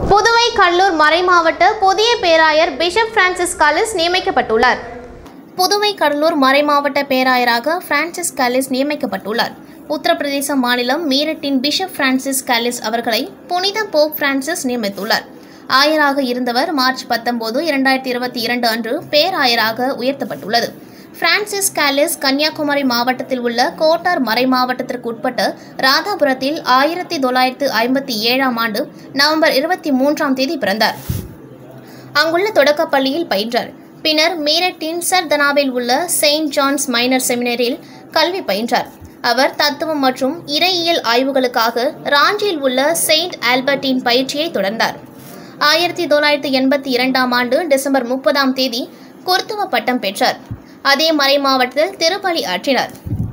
புதுவை கடலூர் மறைமாவட்ட புதிய பேராயர் பிஷப் பிரான்சிஸ் காலிஸ் நியமிக்கப்பட்டுள்ளார் புதுவை கடலூர் மறைமாவட்ட பேராயராக பிரான்சிஸ் காலிஸ் நியமிக்கப்பட்டுள்ளார் உத்தரப்பிரதேச மாநிலம் மீரட்டின் பிஷப் பிரான்சிஸ் காலிஸ் அவர்களை புனித போப் பிரான்சிஸ் நியமித்துள்ளார் ஆயராக இருந்தவர் மார்ச் பத்தொன்பது இரண்டாயிரத்தி இருபத்தி இரண்டு அன்று பேராயராக உயர்த்தப்பட்டுள்ளது பிரான்சிஸ் காலிஸ் கன்னியாகுமரி மாவட்டத்தில் உள்ள கோட்டார் மறை மாவட்டத்திற்கு உட்பட்ட ராதாபுரத்தில் ஆயிரத்தி தொள்ளாயிரத்து ஐம்பத்தி ஏழாம் ஆண்டு நவம்பர் இருபத்தி மூன்றாம் தேதி பிறந்தார் அங்குள்ள தொடக்கப்பள்ளியில் பயின்றார் பின்னர் மீரட்டின் சர்தனாவில் உள்ள செயின்ட் ஜான்ஸ் மைனர் செமினரியில் கல்வி பயின்றார் அவர் தத்துவம் மற்றும் இறையியல் ஆய்வுகளுக்காக ராஞ்சியில் உள்ள செயின்ட் ஆல்பர்ட்டின் பயிற்சியை தொடர்ந்தார் ஆயிரத்தி தொள்ளாயிரத்தி எண்பத்தி இரண்டாம் ஆண்டு டிசம்பர் முப்பதாம் தேதி குர்த்துவ பட்டம் பெற்றார் அதே மறை மாவட்டத்தில் திருப்பலி ஆற்றினார்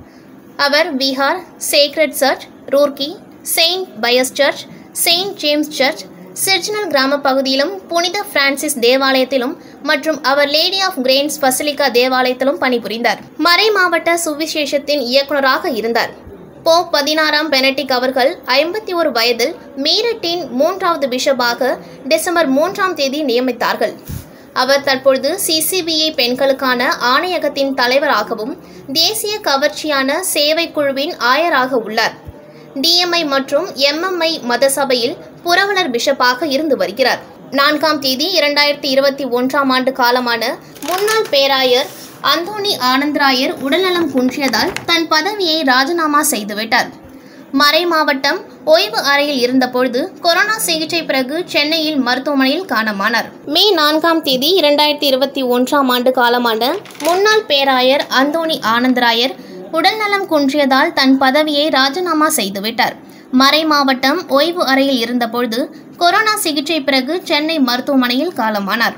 அவர் Bihar Sacred Church Roorkee Saint Pius Church Saint James Church சிர்ஜினல் கிராம பகுதியிலும் புனித பிரான்சிஸ் தேவாலயத்திலும் மற்றும் அவர் லேடி ஆஃப் கிரேன்ஸ் பசிலிகா தேவாலயத்திலும் பணிபுரிந்தார் மறை மாவட்ட சுவிசேஷத்தின் இயக்குநராக இருந்தார் போப் பதினாறாம் பெனடிக் அவர்கள் ஐம்பத்தி ஒரு வயதில் மீரட்டின் மூன்றாவது பிஷப்பாக டிசம்பர் மூன்றாம் தேதி நியமித்தார்கள் அவர் தற்பொழுது சிசிபிஐ பெண்களுக்கான ஆணையகத்தின் தலைவராகவும் தேசிய கவர்ச்சியான சேவை குழுவின் ஆயராக உள்ளார் டிஎம்ஐ மற்றும் எம்எம்ஐ மதசபையில் புரவலர் பிஷப்பாக இருந்து வருகிறார் நான்காம் தேதி இரண்டாயிரத்தி இருபத்தி ஒன்றாம் ஆண்டு காலமான முன்னாள் பேராயர் அந்தோணி ஆனந்தராயர் உடல்நலம் குன்றியதால் தன் பதவியை ராஜினாமா செய்துவிட்டார் மறை மாவட்டம் ஓய்வு அறையில் இருந்தபொழுது கொரோனா சிகிச்சை பிறகு சென்னையில் மருத்துவமனையில் காலமானார் மே நான்காம் தேதி இரண்டாயிரத்தி இருபத்தி ஒன்றாம் ஆண்டு காலமான முன்னாள் பேராயர் அந்தோணி ஆனந்தராயர் உடல்நலம் குன்றியதால் தன் பதவியை ராஜினாமா செய்துவிட்டார் மறை மாவட்டம் ஓய்வு அறையில் இருந்தபொழுது கொரோனா சிகிச்சை பிறகு சென்னை மருத்துவமனையில் காலமானார்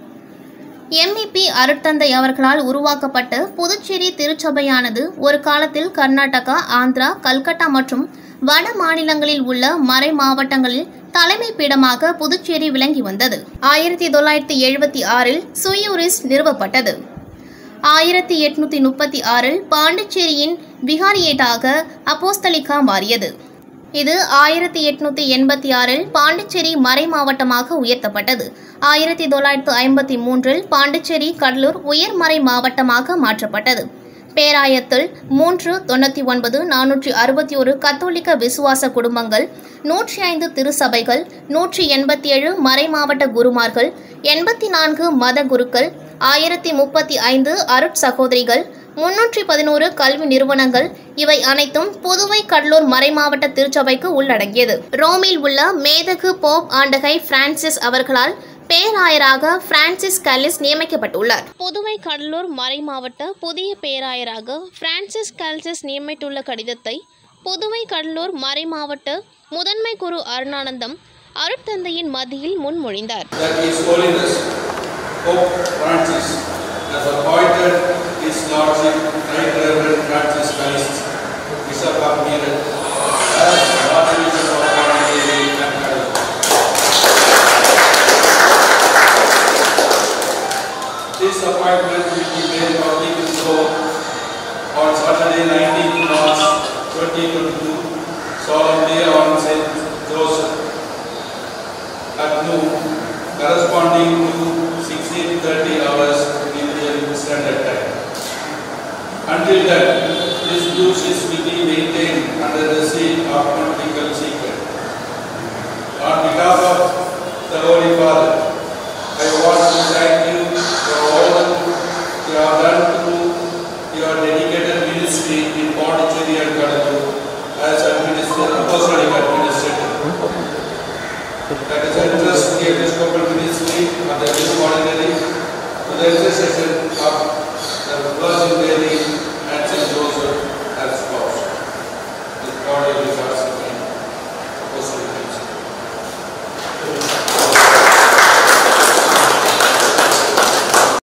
எம்இபி அருட்தந்தை அவர்களால் உருவாக்கப்பட்ட புதுச்சேரி திருச்சபையானது ஒரு காலத்தில் கர்நாடகா ஆந்திரா கல்கட்டா மற்றும் வட மாநிலங்களில் உள்ள மறை மாவட்டங்களில் தலைமை பீடமாக புதுச்சேரி விளங்கி வந்தது ஆயிரத்தி தொள்ளாயிரத்தி எழுபத்தி ஆறில் சுயூரிஸ் நிறுவப்பட்டது ஆயிரத்தி எட்நூத்தி முப்பத்தி ஆறில் பாண்டிச்சேரியின் விகாரியேட்டாக அப்போஸ்தலிக்கா மாறியது இது ஆயிரத்தி எட்நூத்தி எண்பத்தி ஆறில் பாண்டிச்சேரி மறை மாவட்டமாக உயர்த்தப்பட்டது ஆயிரத்தி தொள்ளாயிரத்து ஐம்பத்தி மூன்றில் பாண்டிச்சேரி கடலூர் உயர்மறை மாவட்டமாக மாற்றப்பட்டது பேராயத்தில் மூன்று தொண்ணூற்றி ஒன்பது நானூற்றி அறுபத்தி ஒரு கத்தோலிக்க விசுவாச குடும்பங்கள் நூற்றி ஐந்து திருச்சபைகள் நூற்றி எண்பத்தி ஏழு மறை மாவட்ட குருமார்கள் எண்பத்தி நான்கு மத குருக்கள் ஆயிரத்தி முப்பத்தி ஐந்து அருட் சகோதரிகள் முன்னூற்றி பதினோரு கல்வி நிறுவனங்கள் இவை அனைத்தும் புதுவை கடலூர் மறைமாவட்ட திருச்சபைக்கு உள்ளடங்கியது ரோமில் உள்ள மேதகு போப் ஆண்டகை பிரான்சிஸ் அவர்களால் பேராயராக பிரான்சிஸ் கல்லிஸ் நியமிக்கப்பட்டுள்ளார் புதுவை கடலூர் மறைமாவட்ட புதிய பேராயராக பிரான்சிஸ் கல்சிஸ் நியமித்துள்ள கடிதத்தை புதுவை கடலூர் மறைமாவட்ட முதன்மை குரு அருணானந்தம் அருட்தந்தையின் மத்தியில் முன்மொழிந்தார் that His Holiness Pope Francis has appointed His Lordship Right Reverend Francis Calist, Bishop of Meerut, as Archbishop of Pondicherry and Kadapa. This appointment will be made public so on Saturday 19th March 2022, solemnly on Saint Joseph at noon, corresponding to 16:30 hours Indian Standard Time. Until then, this duties will be maintained under the seal of political secret. On behalf of the Holy Father, I want to thank you for all you have done through your dedicated ministry in Pondicherry and Kadalur as administrator, apostolic administrator that is entrust the Episcopal ministry of the Bishop Ordinary to the intercession of the Virgin Mary and Saint Joseph as spouse. With God, I wish us